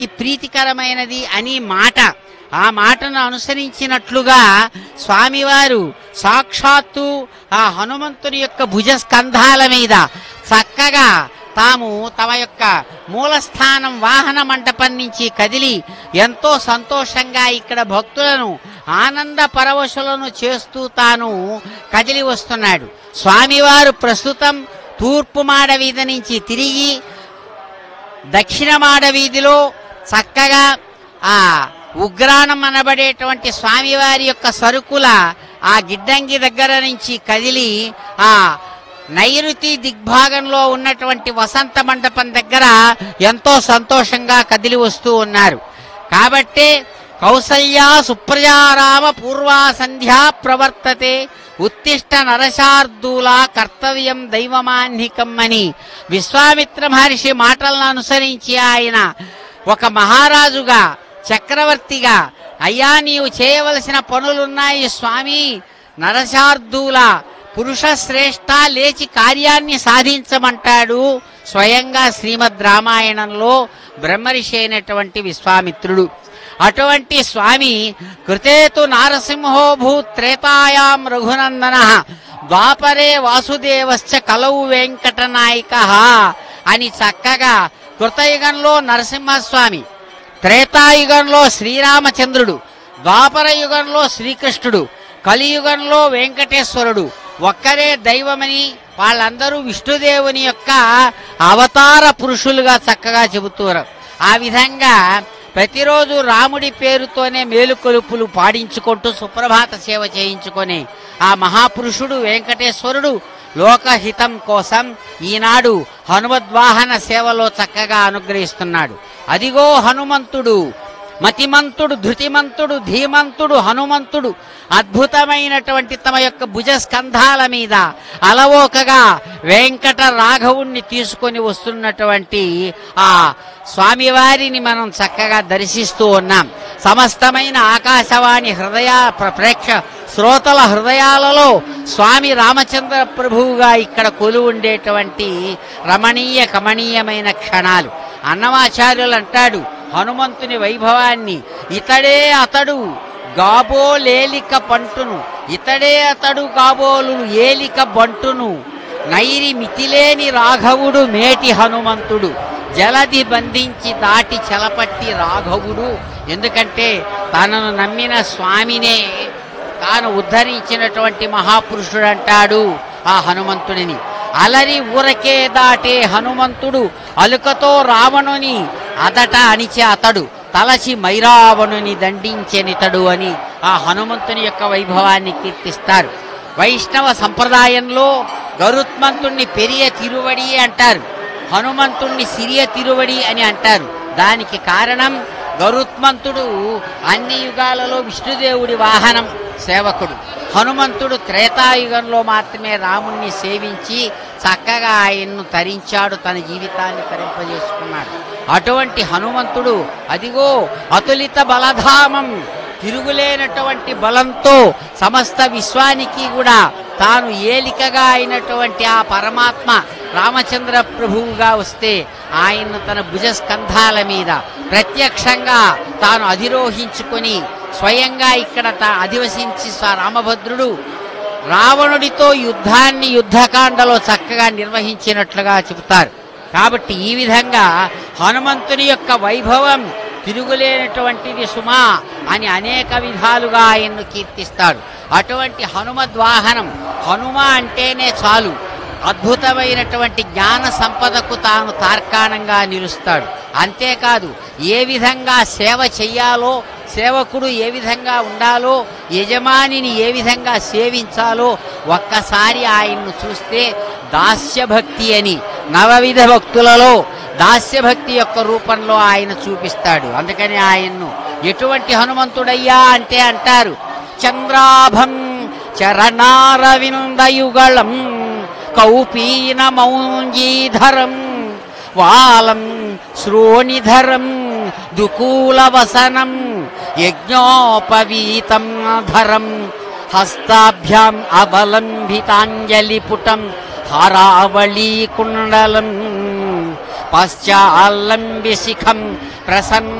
ప్రీతికరమైనది అని మాట ఆ మాటను అనుసరించినట్లుగా స్వామివారు సాక్షాత్తు ఆ హనుమంతుని యొక్క భుజ స్కంధాల మీద చక్కగా తాము తమ యొక్క మూలస్థానం వాహన మంటపం నుంచి కదిలి ఎంతో సంతోషంగా ఇక్కడ భక్తులను ఆనంద పరవశులను చేస్తూ తాను కదిలి వస్తున్నాడు స్వామివారు ప్రస్తుతం తూర్పు మాడ వీధి నుంచి తిరిగి దక్షిణ మాడ వీధిలో చక్కగా ఆ ఉగ్రాణం అనబడేటువంటి స్వామివారి యొక్క సరుకుల ఆ గిడ్డంగి దగ్గర నుంచి కదిలి ఆ నైరుతి దిగ్భాగంలో ఉన్నటువంటి వసంత మండపం దగ్గర ఎంతో సంతోషంగా కదిలి వస్తూ ఉన్నారు కాబట్టే కౌసల్యా సుప్రజారామ పూర్వా సంధ్యా ప్రవర్తతే ఉత్తిష్ట నరశార్దూల కర్తవ్యం దైవమాన్నికం అని విశ్వామిత్ర మహర్షి మాటలను అనుసరించి ఆయన ఒక మహారాజుగా చక్రవర్తిగా అయ్యా నీవు చేయవలసిన పనులున్నాయి స్వామి నరశార్దూల పురుష శ్రేష్ఠ లేచి కార్యాన్ని సాధించమంటాడు స్వయంగా శ్రీమద్ రామాయణంలో బ్రహ్మర్షి అయినటువంటి విశ్వామిత్రుడు అటువంటి స్వామి కృతేతు నారసింహో భూత్రేతాయాం రఘునందన ద్వాపరే వాసుదేవశ్చ కలవు వెంకటనాయక అని చక్కగా కృతయుగంలో నరసింహస్వామి త్రేతాయుగంలో శ్రీరామచంద్రుడు ద్వాపర యుగంలో శ్రీకృష్ణుడు కలియుగంలో వెంకటేశ్వరుడు ఒక్కరే దైవమని వాళ్ళందరూ విష్ణుదేవుని యొక్క అవతార పురుషులుగా చక్కగా చెబుతున్నారు ఆ విధంగా ప్రతిరోజు రాముడి పేరుతోనే మేలుకొలుపులు పాడించుకుంటూ సుప్రభాత సేవ చేయించుకొని ఆ మహాపురుషుడు వెంకటేశ్వరుడు లోకహితం కోసం ఈనాడు హనుమద్వాహన సేవలో చక్కగా అనుగ్రహిస్తున్నాడు అదిగో హనుమంతుడు మతిమంతుడు ధృతిమంతుడు ధీమంతుడు హనుమంతుడు అద్భుతమైనటువంటి తమ యొక్క భుజ స్కంధాల మీద అలవోకగా వెంకట రాఘవుణ్ణి తీసుకొని వస్తున్నటువంటి ఆ స్వామివారిని మనం చక్కగా దర్శిస్తూ ఉన్నాం సమస్తమైన ఆకాశవాణి హృదయ ప్ర- ప్రేక్ష శ్రోతల హృదయాలలో స్వామి రామచంద్ర ప్రభువుగా ఇక్కడ కొలు ఉండేటువంటి రమణీయ కమనీయమైన క్షణాలు అన్నమాచార్యులు అంటాడు హనుమంతుని వైభవాన్ని ఇతడే అతడు గాబోలేలిక పంటును ఇతడే అతడు గాబోలు ఏలిక బంటును నైరి మితిలేని రాఘవుడు మేటి హనుమంతుడు జలది బంధించి దాటి చెలపట్టి రాఘవుడు ఎందుకంటే తనను నమ్మిన స్వామినే తాను ఉద్ధరించినటువంటి మహాపురుషుడు అంటాడు ఆ హనుమంతుడిని అలరి ఊరకే దాటే హనుమంతుడు అలుకతో రావణుని అదట అణిచే అతడు తలచి మైరావణుని దండించెనితడు అని ఆ హనుమంతుని యొక్క వైభవాన్ని కీర్తిస్తారు వైష్ణవ సంప్రదాయంలో గరుత్మంతుణ్ణి పెరియ తిరువడి అంటారు హనుమంతుణ్ణి సిరియ తిరువడి అని అంటారు దానికి కారణం గరుత్మంతుడు అన్ని యుగాలలో విష్ణుదేవుడి వాహనం సేవకుడు హనుమంతుడు త్రేతాయుగంలో మాత్రమే రాముణ్ణి సేవించి చక్కగా ఆయన్ను తరించాడు తన జీవితాన్ని తరింపజేసుకున్నాడు అటువంటి హనుమంతుడు అదిగో అతులిత బలధామం తిరుగులేనటువంటి బలంతో సమస్త విశ్వానికి కూడా తాను ఏలికగా అయినటువంటి ఆ పరమాత్మ రామచంద్ర ప్రభువుగా వస్తే ఆయన్ను తన భుజస్కంధాల మీద ప్రత్యక్షంగా తాను అధిరోహించుకొని స్వయంగా ఇక్కడ తా అధివసించి స్వ రామభద్రుడు రావణుడితో యుద్ధాన్ని యుద్ధకాండలో చక్కగా నిర్వహించినట్లుగా చెబుతారు కాబట్టి ఈ విధంగా హనుమంతుని యొక్క వైభవం తిరుగులేనటువంటిది సుమా అని అనేక విధాలుగా ఆయన్ను కీర్తిస్తాడు అటువంటి హనుమద్వాహనం హనుమ అంటేనే చాలు అద్భుతమైనటువంటి జ్ఞాన సంపదకు తాను తార్కాణంగా నిలుస్తాడు అంతేకాదు ఏ విధంగా సేవ చెయ్యాలో సేవకుడు ఏ విధంగా ఉండాలో యజమానిని ఏ విధంగా సేవించాలో ఒక్కసారి ఆయన్ను చూస్తే దాస్యభక్తి అని నవవిధ భక్తులలో దాస్యభక్తి యొక్క రూపంలో ఆయన చూపిస్తాడు అందుకని ఆయన్ను ఎటువంటి హనుమంతుడయ్యా అంటే అంటారు చంద్రాభం చరణారవిందయుగళం కౌపీన మౌంజీధరం వాలం శ్రోణిధరం దుకూలవసనం యజ్ఞోపవీతం ధరం హస్తాభ్యాం అవలంబితాంజలిపుటం హరావళీకుండలం పశ్చాల్లంబి శిఖం ప్రసన్న